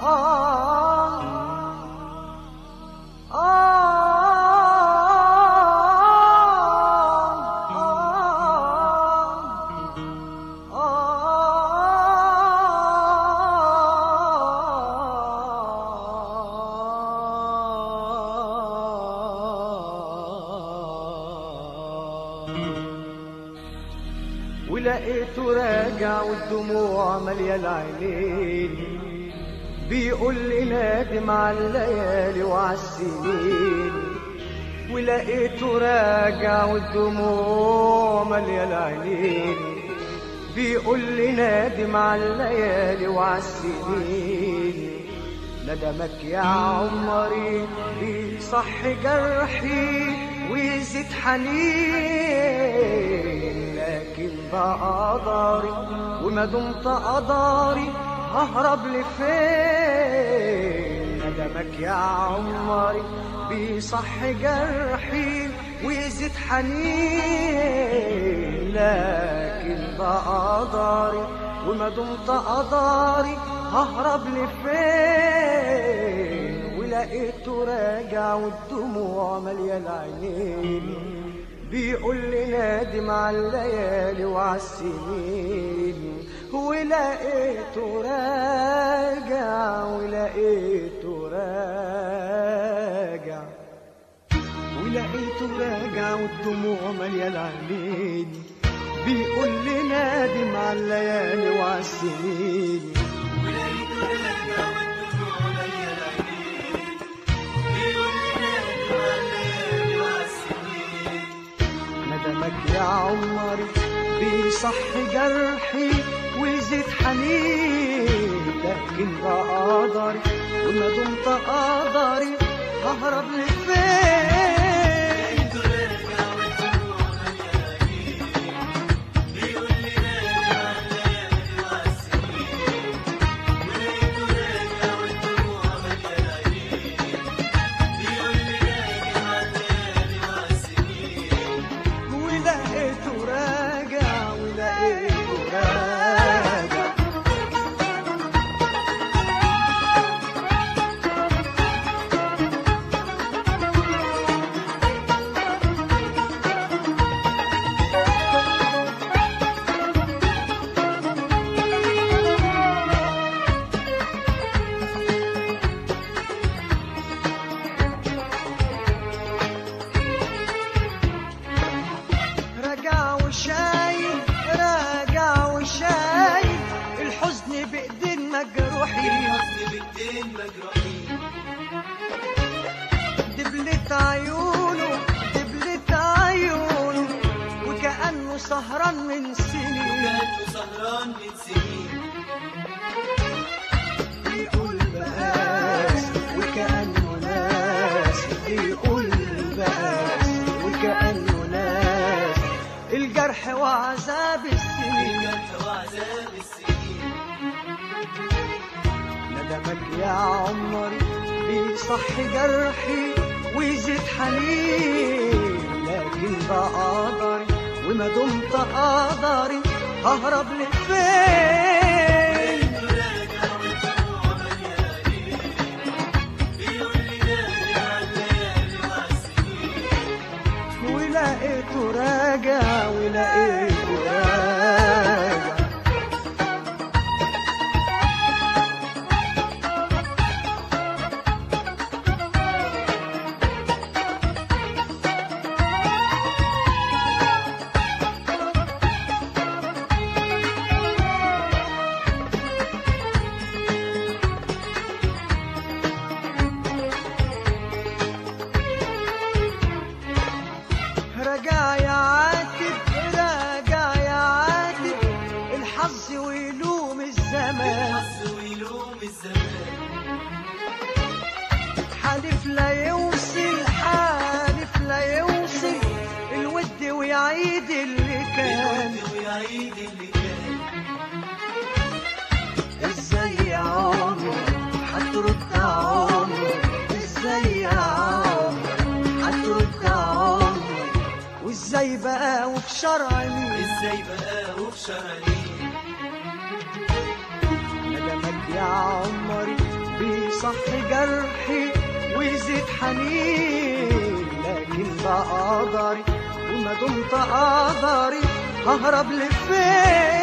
ولقيته راجع والدموع مالية العينين بيقول لي نادم على الليالي وعلى السنين ولقيته راجع والدموع مالية العينين بيقول لي نادم على الليالي وعلى السنين ندمك يا عمري بيصح جرحي ويزيد حنين لكن بقى قدري وما دمت قدري ههرب لفين ندمك يا عمري بيصح جرحي ويزيد حنين لكن بقى قدري وما دمت قدري ههرب لفين ولقيته راجع والدموع ماليه العينين بيقول لي نادم على الليالي وعلى السنين ولقيته راجع ولقيته راجع ولقيته راجع والدموع ماليه العينين بيقول لي نادم على الليالي وعلى السنين ندمك يا عمري بيصح جرحي ويزيد حنين لكن بقى قدري وما دمت قدري ههرب لفين ولقيته راجع ولقيته راجع راجع وشايل راجع وشايل الحزن بايدين مجروحين دبلت عيونه دبلت عيونه وكأنه سهران من سنين بيقول بقاس وكأنه ناس بيقول بقاس وكأنه ناس الجرح وعذاب السنين ندمك يا عمري بيصح جرحي ويزيد حنين لكن بقى قدري وما دمت قدري ههرب لفين ولقيته راجع ولقيته راجع راجع يا عاتب راجع يا عاتب الحظ ويلوم الزمان حالف لا يوصل حالف لا يوصل الود ويعيد اللي كان ازاي يا عمر هترد عمر ازاي يا عمر هترد عمر وازاي بقى وفي شرع مين ازاي بقى وفي شرعي ندمك يا عمري يصح جرحي ويزيد حنين لكن ده قدري وما دمت قدري ههرب لفين